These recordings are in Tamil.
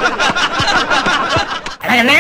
அண்ணே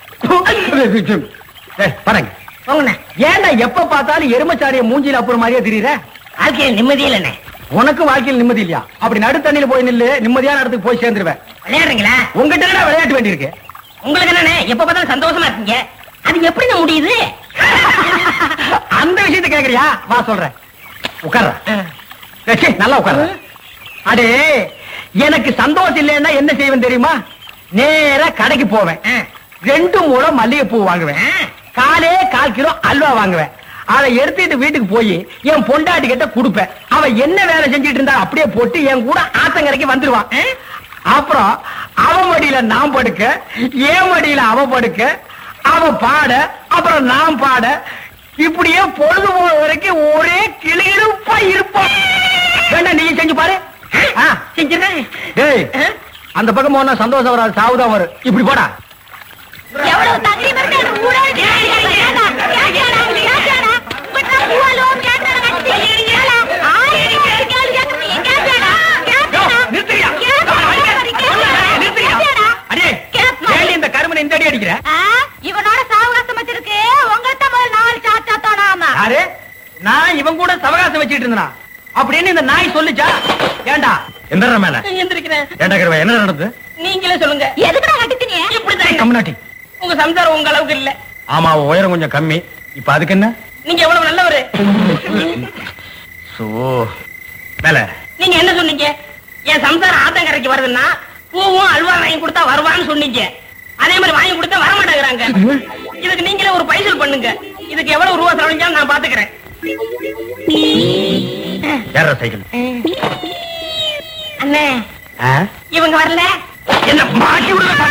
ஏய், பாருங்க போங்கண்ணே ஏன்டா எப்ப பார்த்தாலும் எருமச்சாரிய மூஞ்சில அப்புறம் மாதிரியே தெரியுற வாழ்க்கையில் நிம்மதி இல்லைண்ணே உனக்கு வாழ்க்கையில் நிம்மதி இல்லையா அப்படி நடுத்தண்ணில போய் நில்லு நிம்மதியான இடத்துக்கு போய் சேர்ந்துருவேன் விளையாடுறீங்களா உங்ககிட்ட என்னடா விளையாட்டு வேண்டியிருக்கு உங்களுக்கு என்னண்ணே எப்ப பார்த்தாலும் சந்தோஷமா இருக்கீங்க அது எப்படிங்க முடியுது அந்த விஷயத்தை கேக்குறியா வா சொல்றேன் உட்கார்ற ஏச்சி, நல்லா உட்கார்ற அடே எனக்கு சந்தோஷம் இல்லைன்னா என்ன செய்வேன் தெரியுமா நேரா கடைக்கு போவேன் ஆ. ரெண்டு மூலம் மல்லிகைப்பூ வாங்குவேன் ஆ. காலே கால் கிலோ அல்வா வாங்குவேன் அதை எடுத்துட்டு வீட்டுக்கு போய் என் பொண்டாட்டி கிட்ட கொடுப்பேன் அவ என்ன வேலை செஞ்சுட்டு இருந்தா அப்படியே போட்டு என் கூட ஆத்தங்கரைக்கு வந்துருவான் ஆ? அப்புறம் அவ மடியில நான் படுக்க என் மடியில அவ படுக்க அவ பாட அப்புறம் நான் பாட இப்படியே பொழுது போற வரைக்கும் ஒரே கிளியிருப்பா இருப்போம் வேண்டாம் நீ செஞ்சு பாரு ஆ, செஞ்சிடறேன் டேய் அந்த பக்கம் போனா சந்தோஷம் வராது சாவுதான் வரும் இப்படி போடா எவ்வளவு தகுதி பெற்ற அந்த ஊரே கேட்டாடா, கேட்டாடா, கேட்டாடா. உங்கள்ட்ட பூவலும் கேட்டாடா, கட்டி. கேளா. ஆயிரம் கேள்வி கேள்வி கேட்கறீங்க. கேட்டாடா, கேட்டாடா. நிறுத்துறியா? கேட்டாடா, கேட்டாடா. நிறுத்துறியா? கேட்டாடா. அடே, கேப்பா. ஏண்டி இந்த கருமனை இந்த அடி அடிக்கிற ஆ, இவனோட சாவகாசம் வச்சிருக்கு உங்கள்ட்ட முதல்ல நாலு சாச்சா தோணாம யாரு நான் இவன் கூட சவகாசம் வச்சிட்டு இருந்தா அப்படின்னு இந்த நாய் சொல்லுச்சா ஏண்டா எந்த மேல எந்திரிக்கிறேன் ஏண்டா கருவா என்ன நடந்தது நீங்களே சொல்லுங்க எதுக்குடா கட்டித்தீங்க இப்படிதான் கம்னாட்டி உங்க சம்சாரம் உங்க அளவுக்கு இல்ல ஆமா அவ உயரம் கொஞ்சம் கம்மி இப்ப அதுக்கு என்ன நீங்க எவ்வளவு நல்லவரு சோ மேல நீங்க என்ன சொன்னீங்க என் சம்சாரம் ஆத்தங்கரைக்கு வருதுன்னா பூவும் அல்வா வாங்கி கொடுத்தா வருவான்னு சொன்னீங்க அதே மாதிரி வாங்கி கொடுத்தா வர மாட்டேங்கிறாங்க இதுக்கு நீங்களே ஒரு பைசல் பண்ணுங்க இதுக்கு எவ்வளவு ரூபா செலவழிஞ்சாலும் நான் பாத்துக்கிறேன் ஏற சைக்கிள் அண்ணே ஆ? இவங்க வரல என்ன மாட்டி விடுற